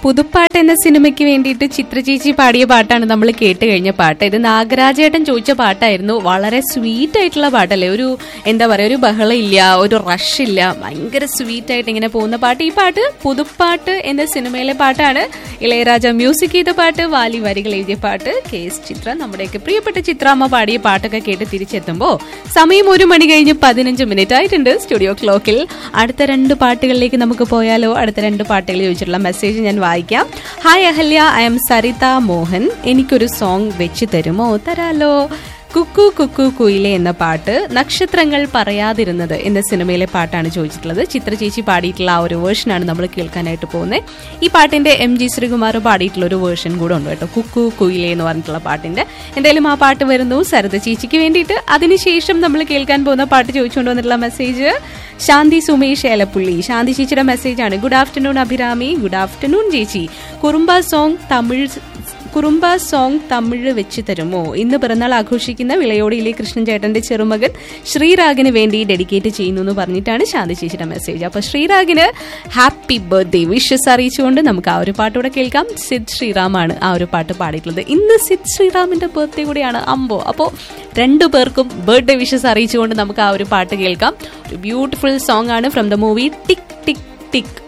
പുതുപ്പാട്ട് എന്ന സിനിമയ്ക്ക് വേണ്ടിയിട്ട് ചിത്രചേച്ചി പാടിയ പാട്ടാണ് നമ്മൾ കേട്ട് കഴിഞ്ഞ പാട്ട് ഇത് നാഗരാജേട്ടൻ ചോദിച്ച പാട്ടായിരുന്നു വളരെ സ്വീറ്റ് ആയിട്ടുള്ള പാട്ടല്ലേ ഒരു എന്താ പറയാ ഒരു ബഹളം ഇല്ല ഒരു റഷ് ഇല്ല ഭയങ്കര സ്വീറ്റ് ആയിട്ട് ഇങ്ങനെ പോകുന്ന പാട്ട് ഈ പാട്ട് പുതുപ്പാട്ട് എന്ന സിനിമയിലെ പാട്ടാണ് ഇളയരാജ മ്യൂസിക് ചെയ്ത പാട്ട് വാലി വരികൾ എഴുതിയ പാട്ട് കെ എസ് ചിത്ര നമ്മുടെയൊക്കെ പ്രിയപ്പെട്ട ചിത്രാമ്മ പാടിയ പാട്ടൊക്കെ കേട്ട് തിരിച്ചെത്തുമ്പോ സമയം ഒരു മണി കഴിഞ്ഞ് പതിനഞ്ച് മിനിറ്റ് ആയിട്ടുണ്ട് സ്റ്റുഡിയോ ക്ലോക്കിൽ അടുത്ത രണ്ട് പാട്ടുകളിലേക്ക് നമുക്ക് പോയാലോ അടുത്ത രണ്ട് പാട്ടുകൾ ചോദിച്ചിട്ടുള്ള മെസ്സേജ് ഞാൻ വായിക്കാം hi Ahalya I'm Saritha Mohan എനിക്കൊരു സോങ് വെച്ച് തരുമോ തരാലോ കുക്കു കുക്കു കുയിലെ എന്ന പാട്ട് നക്ഷത്രങ്ങൾ പറയാതിരുന്നത് എന്ന സിനിമയിലെ പാട്ടാണ് ചോദിച്ചിട്ടുള്ളത് ചിത്ര ചേച്ചി പാടിയിട്ടുള്ള ആ ഒരു വേർഷനാണ് നമ്മൾ കേൾക്കാനായിട്ട് പോകുന്നത് ഈ പാട്ടിന്റെ എം ജി ശ്രീകുമാർ പാടിയിട്ടുള്ള ഒരു വേർഷൻ കൂടെ ഉണ്ട് കേട്ടോ കുക്കു കുയിലെ എന്ന് പറഞ്ഞിട്ടുള്ള പാട്ടിന്റെ എന്തായാലും ആ പാട്ട് വരുന്നു സരിത ചേച്ചിക്ക് വേണ്ടിയിട്ട് അതിനുശേഷം നമ്മൾ കേൾക്കാൻ പോകുന്ന പാട്ട് ചോദിച്ചുകൊണ്ട് വന്നിട്ടുള്ള മെസ്സേജ് ശാന്തി സുമേഷ് ഏലപ്പുള്ളി ശാന്തി ചേച്ചിയുടെ മെസ്സേജാണ് good afternoon Abhirami good afternoon ചേച്ചി കുറുമ്പ സോങ് തമിഴ് കുറുമ്പ സോങ് തമിഴ് വെച്ച് തരുമോ ഇന്ന് പിറന്നാൾ ആഘോഷിക്കുന്ന വിളയോടിയിലെ കൃഷ്ണൻ ചേട്ടന്റെ ചെറുമകൻ ശ്രീരാഗിന് വേണ്ടി ഡെഡിക്കേറ്റ് ചെയ്യുന്നു എന്ന് പറഞ്ഞിട്ടാണ് ശാന്തി ചേച്ചിയുടെ മെസ്സേജ് അപ്പൊ ശ്രീരാഗിന് ഹാപ്പി ബർത്ത്ഡേ വിഷസ് അറിയിച്ചുകൊണ്ട് നമുക്ക് ആ ഒരു പാട്ടൂടെ കേൾക്കാം സിദ് ശ്രീറാമാണ് ആ ഒരു പാട്ട് പാടിയിട്ടുള്ളത് ഇന്ന് സിദ് ശ്രീറാമിന്റെ ബർത്ത്ഡേ കൂടിയാണ് അമ്പോ അപ്പോ രണ്ടു പേർക്കും ബർത്ത്ഡേ വിഷസ് അറിയിച്ചുകൊണ്ട് നമുക്ക് ആ ഒരു പാട്ട് കേൾക്കാം ഒരു ബ്യൂട്ടിഫുൾ സോങ് ആണ് from the movie Tik Tik tick